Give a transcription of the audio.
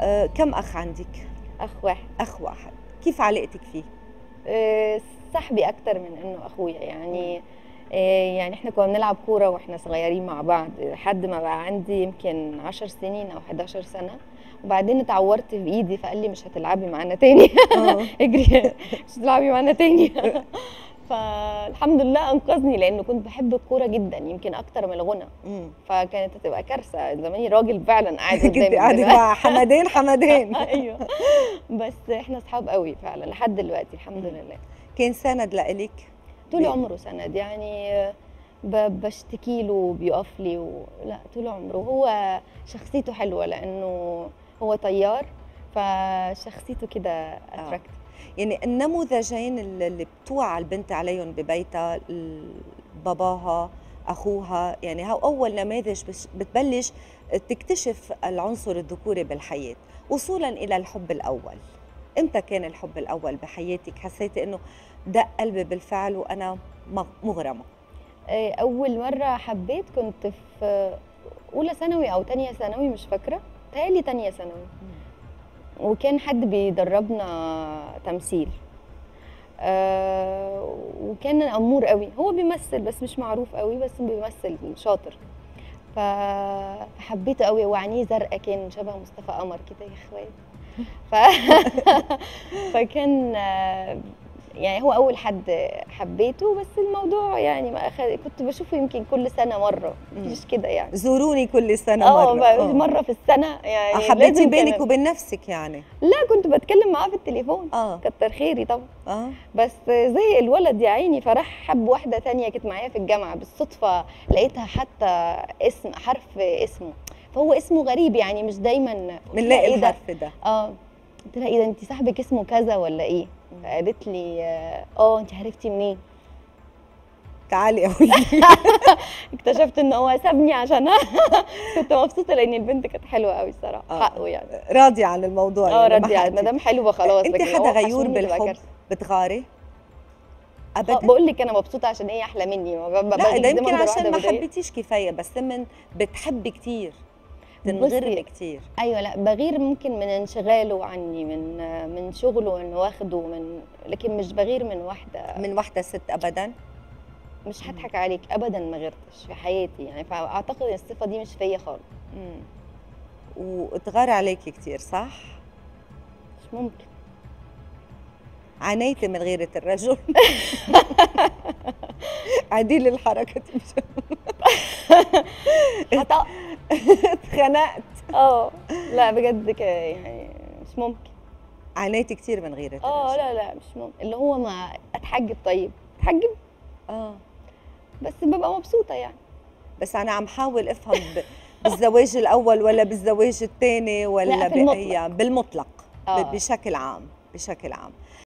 آه، كم اخ عندك اخ واحد اخ واحد كيف علاقتك فيه آه، صاحبي اكتر من انه اخويا يعني آه، يعني احنا كنا بنلعب كوره واحنا صغيرين مع بعض لحد ما بقى عندي يمكن 10 سنين او 11 سنه وبعدين اتعورت في ايدي فقال لي مش هتلعبي معانا تاني آه. اجري مش هتلعبي معانا تاني فالحمد لله انقذني لانه كنت بحب الكوره جدا يمكن اكتر من الغنى مم. فكانت هتبقى كارثه زماني راجل فعلا قاعد كنت قدامي قاعده دلوقتي. مع حمدين حمدين ايوه بس احنا اصحاب قوي فعلا لحد دلوقتي الحمد مم. لله كان سند لإلك طول ب- عمره سند يعني ب- بشتكي له بيقف لي و... لا طول عمره هو شخصيته حلوه لانه هو طيار فشخصيته كده اتراكت يعني النموذجين اللي اللي بتوعى البنت عليهم ببيتها ال- باباها اخوها يعني هو اول نماذج بش- بتبلش تكتشف العنصر الذكوري بالحياه وصولا الى الحب الاول امتى كان الحب الاول بحياتك حسيتي انه دق قلبي بالفعل وانا م- مغرمه اول مره حبيت كنت في اولى ثانوي او تانية ثانوي مش فاكره تهيألي تانية ثانوي وكان حد بيدربنا تمثيل آه وكان امور قوي هو بيمثل بس مش معروف قوي بس بيمثل شاطر ف- فحبيته قوي وعينيه زرقاء كان شبه مصطفى قمر كده يا اخوات ف... فكان آه، يعني هو اول حد حبيته بس الموضوع يعني ما أخد... كنت بشوفه يمكن كل سنه مره مفيش كده يعني زوروني كل سنه اه مره بقى آه. مره في السنه يعني حبيتي لازم بينك كان- وبين نفسك يعني لا كنت بتكلم معاه في التليفون اه كتر خيري طبعا اه بس زي الولد يا عيني فراح حب واحده تانية كانت معايا في الجامعه بالصدفه لقيتها حتى اسم حرف اسمه فهو اسمه غريب يعني مش دايما قلت لها بنلاقي ايه ده الحرف ده اه قلت لها ايه ده انت صاحبك اسمه كذا ولا ايه فقالت لي اه آه، انت عرفتي منين تعالي قولي اكتشفت ان هو سابني عشان كنت مبسوطه لان البنت كانت حلوه قوي الصراحه آه. حقه يعني راضيه عن الموضوع اه يعني ما ردي حقتي. ما دام حلوه خلاص انت لكن حدا هو غيور حشوني تبقى بالحب كارثة. بتغاري آه، ابدا بقول لك انا مبسوطه عشان هي احلى مني ما ب- ب- لا بغير ده زي يمكن أقدر عشان واحدة ما بغير. حبيتيش كفايه بس من بتحبي كتير تنغرمي بصي، كتير ايوه لا بغير ممكن من انشغاله عني من من شغله انه واخده من لكن مش بغير من واحده من وحده ست ابدا مش هضحك عليك ابدا ما غيرتش في حياتي يعني فاعتقد ان الصفه دي مش فيا خالص مم. وتغاري عليكي كتير صح مش ممكن عانيتي من غيرة الرجل عديل الحركة مش خطا اتخنقت اه لا بجد كده يعني مش ممكن عانيتي كتير من غيرة اه الرجل لا لا مش ممكن اللي هو ما اتحجب طيب اتحجب اه بس ببقى مبسوطه يعني بس انا عم حاول افهم ب- بالزواج الاول ولا بالزواج الثاني ولا لا، في المطلق. بأي بالمطلق آه. ب- بشكل عام بشكل عام